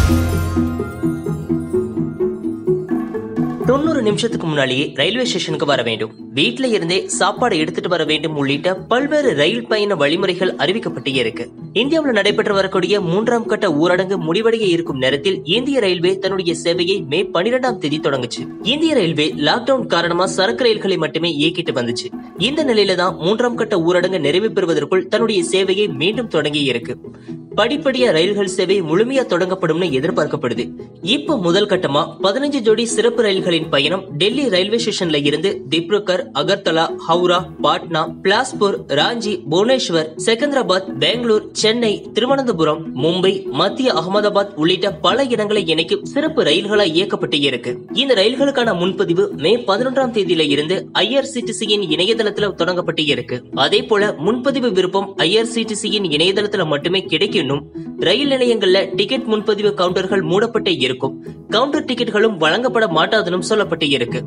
தொண்ணூறு நிமிஷத்துக்கு முன்னாலேயே ரயில்வே ஸ்டேஷனுக்கு வர வேண்டும் வீட்ல இருந்தே சாப்பாடு எடுத்துட்டு வர வேண்டும் உள்ளிட்ட பல்வேறு ரயில் பயண வழிமுறைகள் அறிவிக்கப்பட்டே இருக்கு இந்தியாவில் நடைபெற்று வரக்கூடிய மூன்றாம் கட்ட ஊரடங்கு முடிவடைய இருக்கும் நேரத்தில் இந்திய ரயில்வே தன்னுடைய சேவையை மே பனிரெண்டாம் தேதி தொடங்குச்சு இந்திய ரயில்வே லாக்டவுன் காரணமா சரக்கு ரயில்களை மட்டுமே இயக்கிட்டு வந்துச்சு இந்த நிலையில தான் மூன்றாம் கட்ட ஊரடங்கு நிறைவு பெறுவதற்குள் தன்னுடைய சேவையை மீண்டும் தொடங்கி இருக்கு படிப்படியா ரயில்கள் சேவை முழுமையா தொடங்கப்படும்னு எதிர்பார்க்கப்படுது இப்ப முதல் கட்டமா பதினஞ்சு ஜோடி சிறப்பு ரயில்களின் பயணம் டெல்லி ரயில்வே ஸ்டேஷன்ல இருந்து திப்ருகர் அகர்தலா ஹவுரா பாட்னா பிலாஸ்பூர் ராஞ்சி புவனேஸ்வர் செகந்திராபாத் பெங்களூர் சென்னை திருவனந்தபுரம் மும்பை மத்திய அகமதாபாத் உள்ளிட்ட பல இடங்களை இணைக்கும் சிறப்பு ரயில்களா இயக்கப்பட்டு இருக்கு இந்த ரயில்களுக்கான முன்பதிவு மே பதினொன்றாம் தேதியில இருந்து ஐஆர்சிடிசியின் இணையதளத்துல தொடங்கப்பட்டு இருக்கு அதே போல முன்பதிவு விருப்பம் ஐஆர்சிடிசியின் இணையதளத்துல மட்டுமே கிடைக்கும் ரயில் நிலையங்கள்ல டிக்கெட் முன்பதிவு கவுண்டர்கள் மூடப்பட்டே இருக்கும் கவுண்டர் டிக்கெட்டுகளும் வழங்கப்பட மாட்டாதுன்னு சொல்லப்பட்டு இருக்கு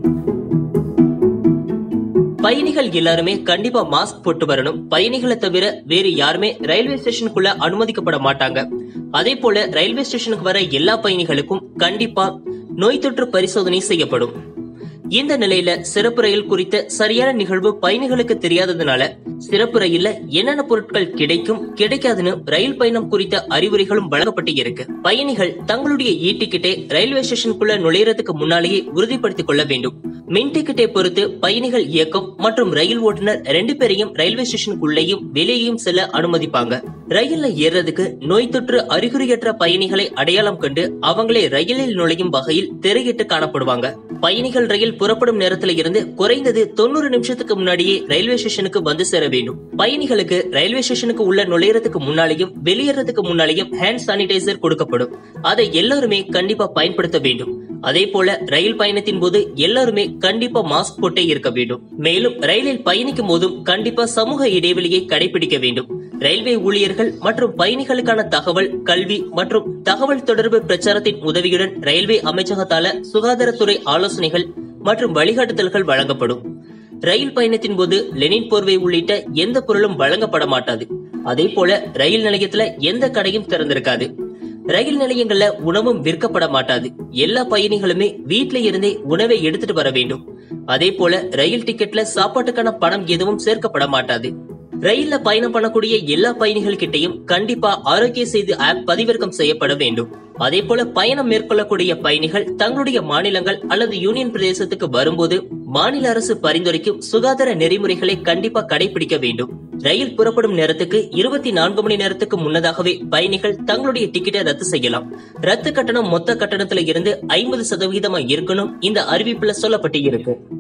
பயணிகள் எல்லாருமே கண்டிப்பா மாஸ்க் போட்டு வரணும் பயணிகளை தவிர வேறு யாருமே ரயில்வே ஸ்டேஷனுக்குள்ள அனுமதிக்கப்பட மாட்டாங்க அதே போல ரயில்வே ஸ்டேஷனுக்கு வர எல்லா பயணிகளுக்கும் கண்டிப்பா நோய் தொற்று பரிசோதனை செய்யப்படும் இந்த நிலையில சிறப்பு ரயில் குறித்த சரியான நிகழ்வு பயணிகளுக்கு தெரியாததுனால சிறப்பு ரயில்ல என்னென்ன பொருட்கள் கிடைக்கும் கிடைக்காதுன்னு ரயில் பயணம் குறித்த அறிவுரைகளும் வழங்கப்பட்டு இருக்கு பயணிகள் தங்களுடைய இ டிக்கெட்டை ரயில்வே ஸ்டேஷனுக்குள்ள நுழையறதுக்கு முன்னாலேயே உறுதிப்படுத்திக் கொள்ள வேண்டும் மின் டிக்கெட்டை பொறுத்து பயணிகள் இயக்கம் மற்றும் ரயில் ஓட்டுநர் ரெண்டு பேரையும் ரயில்வே ஸ்டேஷனுக்குள்ளேயும் வெளியேயும் செல்ல அனுமதிப்பாங்க ரயில்ல ஏறதுக்கு நோய் தொற்று அறிகுறியற்ற பயணிகளை அடையாளம் கண்டு அவங்களே ரயிலில் நுழையும் வகையில் திரையிட்டு காணப்படுவாங்க பயணிகள் ரயில் புறப்படும் நேரத்துல இருந்து குறைந்தது தொண்ணூறு நிமிஷத்துக்கு முன்னாடியே ரயில்வே ஸ்டேஷனுக்கு வந்து சேர வேண்டும் பயணிகளுக்கு ரயில்வே ஸ்டேஷனுக்கு உள்ள நுழையறதுக்கு முன்னாலேயும் வெளியேறதுக்கு முன்னாலேயும் ஹேண்ட் சானிடைசர் கொடுக்கப்படும் அதை எல்லாருமே கண்டிப்பா பயன்படுத்த வேண்டும் அதே போல ரயில் பயணத்தின் போது எல்லாருமே கண்டிப்பா மாஸ்க் போட்டே இருக்க வேண்டும் மேலும் ரயிலில் பயணிக்கும் போதும் கண்டிப்பா சமூக இடைவெளியை கடைபிடிக்க வேண்டும் ரயில்வே ஊழியர்கள் மற்றும் பயணிகளுக்கான தகவல் கல்வி மற்றும் தகவல் தொடர்பு பிரச்சாரத்தின் உதவியுடன் ரயில்வே அமைச்சகத்தால சுகாதாரத்துறை ஆலோசனைகள் மற்றும் வழிகாட்டுதல்கள் வழங்கப்படும் ரயில் பயணத்தின் போது லெனின் போர்வை உள்ளிட்ட எந்த பொருளும் வழங்கப்பட மாட்டாது அதே போல ரயில் நிலையத்துல எந்த கடையும் திறந்திருக்காது ரயில் நிலையங்கள்ல உணவும் விற்கப்பட மாட்டாது எல்லா பயணிகளுமே வீட்ல இருந்தே உணவை எடுத்துட்டு வர வேண்டும் அதே போல ரயில் டிக்கெட்ல சாப்பாட்டுக்கான பணம் எதுவும் சேர்க்கப்பட மாட்டாது ரயில்ல பயணம் பண்ணக்கூடிய எல்லா பயணிகள் கிட்டையும் கண்டிப்பா ஆரோக்கிய செய்தி ஆப் பதிவிறக்கம் செய்யப்பட வேண்டும் அதே போல பயணம் மேற்கொள்ளக்கூடிய பயணிகள் தங்களுடைய மாநிலங்கள் அல்லது யூனியன் பிரதேசத்துக்கு வரும்போது மாநில அரசு பரிந்துரைக்கும் சுகாதார நெறிமுறைகளை கண்டிப்பா கடைபிடிக்க வேண்டும் ரயில் புறப்படும் நேரத்துக்கு இருபத்தி நான்கு மணி நேரத்துக்கு முன்னதாகவே பயணிகள் தங்களுடைய டிக்கெட்டை ரத்து செய்யலாம் ரத்து கட்டணம் மொத்த கட்டணத்துல இருந்து ஐம்பது சதவிகிதமா இருக்கணும் இந்த அறிவிப்புல சொல்லப்பட்டு இருக்கு